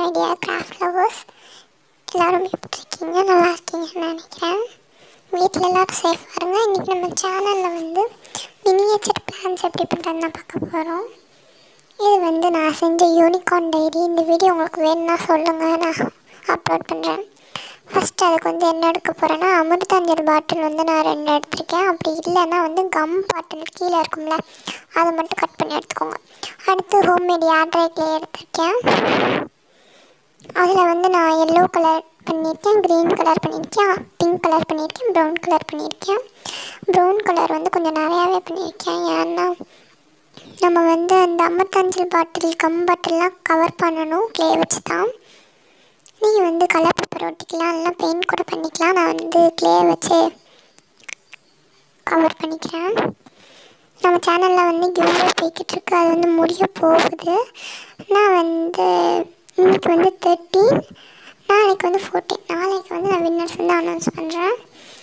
my dear craft lovers எல்லோரும் எப்படி இருக்கீங்க நல்லா இருக்கீங்கன்னு நினைக்கிறேன் வீட்டில் எல்லோரும் சேஃபாக இருங்க இன்றைக்கி நம்ம சேனலில் வந்து மினியேச்சர் பிளான்ஸ் எப்படி பண்ணுறதுன்னு பார்க்க போகிறோம் இது வந்து நான் செஞ்ச யூனிகார்ன் டைரி இந்த வீடியோ உங்களுக்கு வேணும்னா சொல்லுங்கள் நான் அப்லோட் பண்ணுறேன் ஃபஸ்ட்டு அதுக்கு வந்து என்ன எடுக்க போகிறேன்னா அமிர்தாஞ்சல் பாட்டில் வந்து நான் ரெண்டு எடுத்திருக்கேன் அப்படி இல்லைன்னா வந்து கம் பாட்டில் கீழே இருக்கும்ல அதை மட்டும் கட் பண்ணி எடுத்துக்கோங்க அடுத்து ஹோம்மேட் ஏர்ட்ரை க்ளே எடுத்திருக்கேன் அதில் வந்து நான் எல்லோ கலர் பண்ணியிருக்கேன் க்ரீன் கலர் பண்ணியிருக்கேன் பிங்க் கலர் பண்ணியிருக்கேன் ப்ரௌன் கலர் பண்ணியிருக்கேன் ப்ரௌன் கலர் வந்து கொஞ்சம் நிறையாவே பண்ணியிருக்கேன் ஏன்னா நம்ம வந்து அந்த அமிர்தாஞ்சல் பாட்டில் கம் பாட்டில்லாம் கவர் பண்ணணும் க்ளே வச்சு தான் நீங்கள் வந்து கலர் பேப்பர் ஒட்டிக்கலாம் இல்லைனா பெயிண்ட் கூட பண்ணிக்கலாம் நான் வந்து க்ளே வச்சு கவர் பண்ணிக்கிறேன் நம்ம சேனலில் வந்து கிவ்வே போய்கிட்டு இருக்கு அது வந்து முடிய போகுது நான் வந்து இன்னைக்கு வந்து தேர்ட்டீன் நாளைக்கு வந்து ஃபோர்டீன் நாளைக்கு வந்து நான் வின்னர்ஸ் வந்து அனௌன்ஸ் பண்ணுறேன்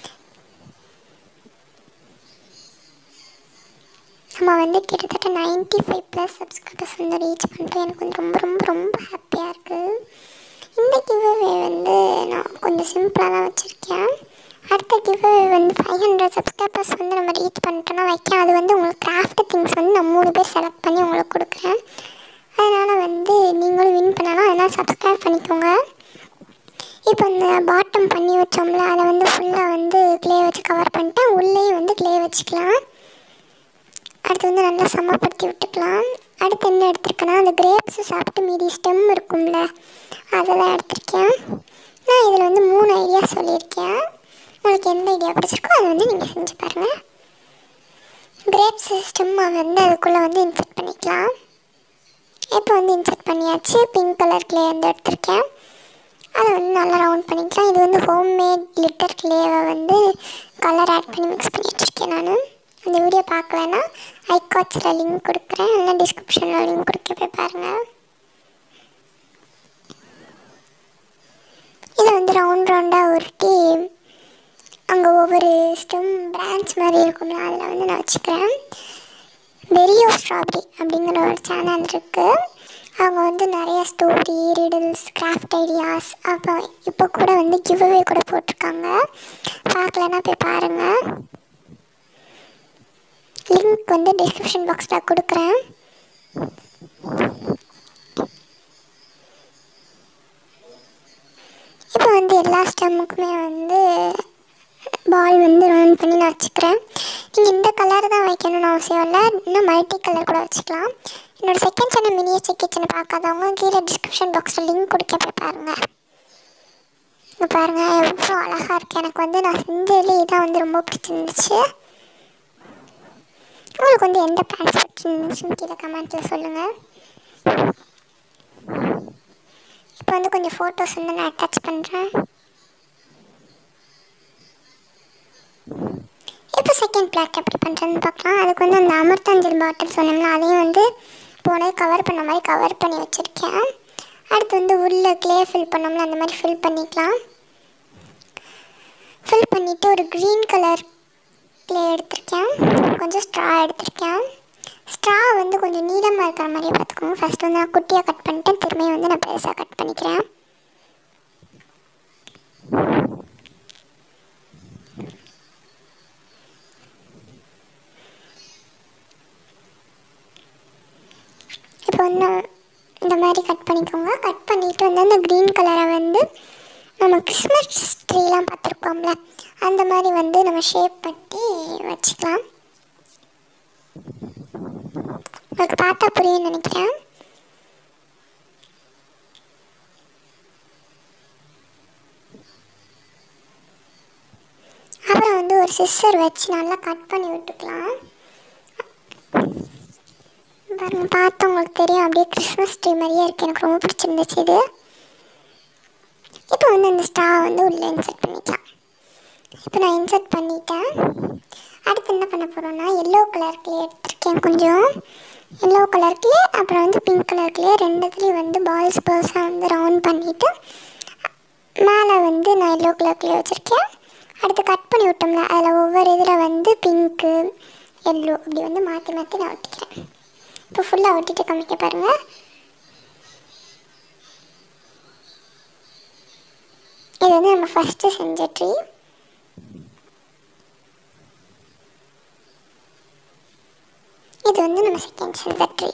நம்ம வந்து கிட்டத்தட்ட நைன்ட்டி ஃபைவ் ப்ளஸ் சப்ஸ்கிரைபர்ஸ் வந்து ரீச் பண்ணிட்டு எனக்கு வந்து ரொம்ப ரொம்ப ரொம்ப ஹாப்பியாக இருக்குது இந்த கிவ்அவே வந்து நான் கொஞ்சம் சிம்பிளாக தான் வச்சுருக்கேன் அடுத்த கிவ்அவே வந்து ஃபைவ் ஹண்ட்ரட் சப்ஸ்கிரைபர்ஸ் வந்து நம்ம ரீச் பண்ணிட்டோன்னா வைக்கேன் அது வந்து உங்களுக்கு கிராஃப்ட் திங்ஸ் வந்து நான் மூணு பேர் செலக்ட் பண்ணி உங்களுக்கு கொடுக்குறேன் அதனால் வந்து நீங்களும் வின் பண்ணலாம் அதனால் சப்ஸ்கிரைப் பண்ணிக்கோங்க இப்போ இந்த பாட்டம் பண்ணி வச்சோம்ல அதை வந்து ஃபுல்லாக வந்து க்ளே வச்சு கவர் பண்ணிட்டேன் உள்ளேயும் வந்து க்ளே வச்சுக்கலாம் அடுத்து வந்து நல்லா சமப்படுத்தி விட்டுக்கலாம் அடுத்து என்ன எடுத்திருக்கேன்னா அந்த கிரேப்ஸ் சாப்பிட்டு மீதி ஸ்டெம் இருக்கும்ல அதெல்லாம் எடுத்திருக்கேன் நான் இதில் வந்து மூணு ஐடியா சொல்லியிருக்கேன் உங்களுக்கு எந்த ஐடியா பிடிச்சிருக்கோ அதை வந்து நீங்கள் செஞ்சு பாருங்கள் கிரேப்ஸ் ஸ்டெம்மை வந்து அதுக்குள்ளே வந்து இன்சர்ட் பண்ணிக்கலாம் இப்போ வந்து இன்சர்ட் பண்ணியாச்சு பிங்க் கலர் கிளே வந்து எடுத்திருக்கேன் அதை வந்து நல்லா ரவுண்ட் பண்ணிக்கலாம் இது வந்து ஹோம்மேட் லிட்டர் கிளேவை வந்து கலர் ஆட் பண்ணி மிக்ஸ் பண்ணி வச்சுருக்கேன் நான் அந்த வீடியோ பார்க்கலன்னா ஐகாட்ஸில் லிங்க் கொடுக்குறேன் இல்லை டிஸ்கிரிப்ஷனில் லிங்க் கொடுக்க போய் பாருங்கள் இதை வந்து ரவுண்ட் ரவுண்டாக உருட்டி அங்கே ஒவ்வொரு ஸ்டெம் பிரான்ச் மாதிரி இருக்கும்ல அதில் வந்து நான் வச்சுக்கிறேன் வெரியோ ஸ்ட்ராபெரி அப்படிங்கிற ஒரு சேனல் இருக்குது அவங்க வந்து நிறைய ஸ்டோரி ரிடில்ஸ் கிராஃப்ட் ஐடியாஸ் அப்போ இப்போ கூட வந்து கிவ்அவே கூட போட்டிருக்காங்க பார்க்கலன்னா போய் பாருங்கள் லிங்க் வந்து டிஸ்கிரிப்ஷன் பாக்ஸில் கொடுக்குறேன் இப்போ வந்து எல்லா ஸ்டெம்முக்குமே வந்து பால் வந்து ரவுண்ட் பண்ணி நான் வச்சுக்கிறேன் நீங்கள் இந்த கலர் தான் வைக்கணும்னு அவசியம் இல்லை இன்னும் மல்டி கலர் கூட வச்சுக்கலாம் என்னோடய செகண்ட் சேனல் மினியேச்சர் கிச்சனை பார்க்காதவங்க கீழே டிஸ்கிரிப்ஷன் பாக்ஸில் லிங்க் கொடுக்க போய் பாருங்கள் இங்கே பாருங்கள் எவ்வளோ அழகாக இருக்குது எனக்கு வந்து நான் செஞ்சதுலேயே இதான் வந்து ரொம்ப பிடிச்சிருந்துச்சு உங்களுக்கு வந்து எந்த பிளான்ஸ் பிடிச்சிருந்துச்சுன்னு கீழே கமெண்ட்டில் சொல்லுங்கள் இப்போ வந்து கொஞ்சம் ஃபோட்டோஸ் வந்து நான் அட்டாச் பண்ணுறேன் இப்போ செகண்ட் பிளாட் எப்படி பண்ணுறேன்னு பார்க்கலாம் அதுக்கு வந்து அந்த அமிர்தாஞ்சல் பாட்டில் சொன்னோம்ல அதையும் வந்து போனே கவர் பண்ண மாதிரி கவர் பண்ணி வச்சுருக்கேன் அடுத்து வந்து உள்ள க்ளே ஃபில் பண்ணோம்ல அந்த மாதிரி ஃபில் பண்ணிக்கலாம் ஃபில் பண்ணிவிட்டு ஒரு க்ரீன் கலர் க்ளே எடுத்திருக்கேன் கொஞ்சம் ஸ்ட்ரா எடுத்திருக்கேன் ஸ்ட்ரா வந்து கொஞ்சம் நீளமாக இருக்கிற மாதிரியே பார்த்துக்கோங்க ஃபஸ்ட் வந்து நான் குட்டியாக கட் பண்ணிட்டேன் திரும்பியும் வந்து நான் பெருசாக கட் பண்ணிக்கிறேன் இப்போ வந்து இந்த மாதிரி கட் பண்ணிக்கோங்க கட் பண்ணிவிட்டு வந்து அந்த க்ரீன் கலரை வந்து நம்ம கிறிஸ்மஸ் ட்ரீலாம் பார்த்துருக்கோம்ல அந்த மாதிரி வந்து நம்ம ஷேப் பண்ணி வச்சுக்கலாம் உங்களுக்கு பார்த்தா புரியும்னு நினைக்கிறேன் அப்புறம் வந்து ஒரு சிஸ்டர் வச்சு நல்லா கட் பண்ணி விட்டுக்கலாம் பாருங்க பார்த்தா உங்களுக்கு தெரியும் அப்படியே கிறிஸ்மஸ் ட்ரீ மாதிரியே இருக்குது எனக்கு ரொம்ப பிடிச்சிருந்துச்சு இது இப்போ வந்து அந்த ஸ்டா வந்து உள்ளே இன்சர்ட் பண்ணிக்கலாம் இப்போ நான் இன்சர்ட் பண்ணிட்டேன் அடுத்து என்ன பண்ண போகிறோன்னா எல்லோ கலர்லேயே எடுத்திருக்கேன் கொஞ்சம் எல்லோ கலர்லேயே அப்புறம் வந்து பிங்க் கலர்லேயே ரெண்டுத்துலேயும் வந்து பால்ஸ் பால்ஸாக வந்து ரவுண்ட் பண்ணிவிட்டு மேலே வந்து நான் எல்லோ கலர்லேயே வச்சுருக்கேன் அடுத்து கட் பண்ணி விட்டோம்ல அதில் ஒவ்வொரு இதில் வந்து பிங்க்கு எல்லோ இப்படி வந்து மாற்றி மாற்றி நான் ஒட்டிக்கிறேன் இப்போ ஃபுல்லாக ஒட்டிட்டு காமிக்க பாருங்கள் வந்து நம்ம ஃபஸ்ட்டு செஞ்ச ட்ரீ இது வந்து நம்ம செகண்ட் செஞ்ச ட்ரீ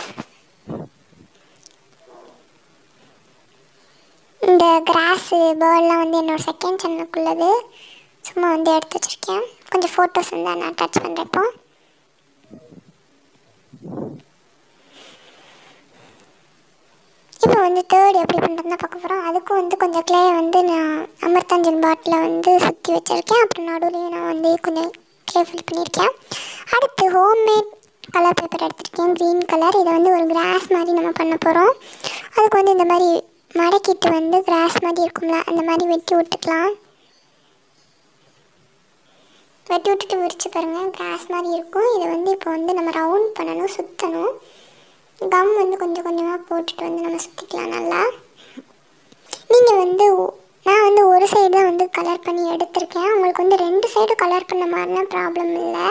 இந்த கிராஸு பேர்ட்லாம் வந்து என்னோட செகண்ட் சேனலுக்குள்ளது சும்மா வந்து எடுத்து வச்சுருக்கேன் கொஞ்சம் ஃபோட்டோஸ் வந்து நான் அட்டாச் பண்ணுறேன் இப்போ இப்போ வந்து தேர்ட் எப்படி பண்ணுறதுனா பார்க்க போகிறோம் அதுக்கும் வந்து கொஞ்சம் க்ளே வந்து நான் அமிர்தாஞ்சன் பாட்டில் வந்து சுற்றி வச்சுருக்கேன் அப்புறம் நடுவுலையும் நான் வந்து கொஞ்சம் க்ளே ஃபில் பண்ணியிருக்கேன் அடுத்து ஹோம்மேட் கலர் பேப்பர் எடுத்திருக்கேன் க்ரீன் கலர் இதை வந்து ஒரு கிராஸ் மாதிரி நம்ம பண்ண போகிறோம் அதுக்கு வந்து இந்த மாதிரி மடக்கிட்டு வந்து கிராஸ் மாதிரி இருக்கும்ல அந்த மாதிரி வெட்டி விட்டுக்கலாம் வெட்டி விட்டுட்டு விரிச்சு பாருங்கள் கிராஸ் மாதிரி இருக்கும் இதை வந்து இப்போ வந்து நம்ம ரவுண்ட் பண்ணணும் சுற்றணும் கம் வந்து கொஞ்சம் கொஞ்சமாக போட்டுட்டு வந்து நம்ம சுற்றிக்கலாம் நல்லா நீங்கள் வந்து ஒ- நான் வந்து ஒரு சைடு தான் வந்து கலர் பண்ணி எடுத்திருக்கேன் உங்களுக்கு வந்து ரெண்டு சைடு கலர் பண்ண மாதிரினா ப்ராப்ளம் இல்லை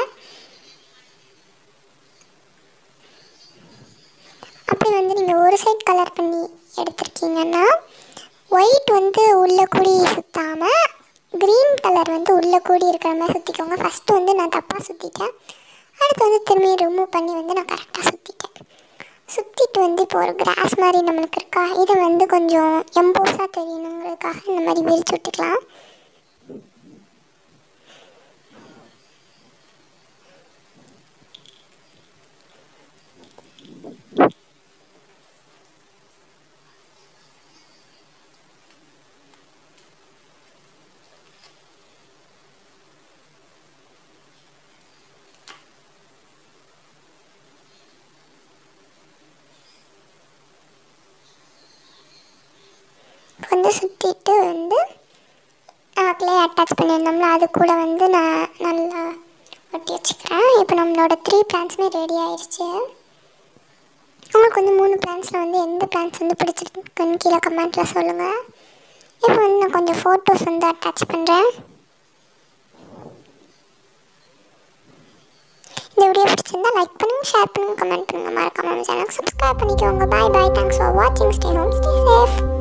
அப்படி வந்து நீங்கள் ஒரு சைடு கலர் பண்ணி எடுத்திருக்கீங்கன்னா ஒயிட் வந்து உள்ளே கூடி சுற்றாமல் க்ரீன் கலர் வந்து உள்ளே கூடி இருக்கிற மாதிரி சுற்றிக்கோங்க ஃபஸ்ட்டு வந்து நான் தப்பாக சுற்றிட்டேன் அடுத்து வந்து திரும்பி ரிமூவ் பண்ணி வந்து நான் கரெக்டாக சுற்றிட்டேன் சுற்றிட்டு வந்து இப்போ ஒரு கிராஸ் மாதிரி நம்மளுக்கு இருக்கா இதை வந்து கொஞ்சம் எம்போஸாக தெரியணுங்கிறதுக்காக இந்த மாதிரி விரிச்சு விட்டுக்கலாம் வந்து சுற்றிட்டு வந்து க்ளே அட்டாச் பண்ணியிருந்தோம்ல அது கூட வந்து நான் நல்லா ஒட்டி வச்சுக்கிறேன் இப்போ நம்மளோட த்ரீ பிளான்ஸுமே ரெடி ஆயிடுச்சு உங்களுக்கு வந்து மூணு பிளான்ஸில் வந்து எந்த பிளான்ஸ் வந்து பிடிச்சிருக்குன்னு கீழே கமெண்ட்டில் சொல்லுங்கள் இப்போ வந்து நான் கொஞ்சம் ஃபோட்டோஸ் வந்து அட்டாச் பண்ணுறேன் இந்த வீடியோ பிடிச்சிருந்தா லைக் பண்ணுங்கள் ஷேர் பண்ணுங்கள் கமெண்ட் பண்ணுங்கள் மறக்காம சேனலுக்கு சப்ஸ்கிரைப் பண்ணிக்கோங்க பாய் பாய் தேங்க்ஸ் ஃபார் வாட்சிங் ஸ்டே ஹோம் ஸ்டே சேஃப்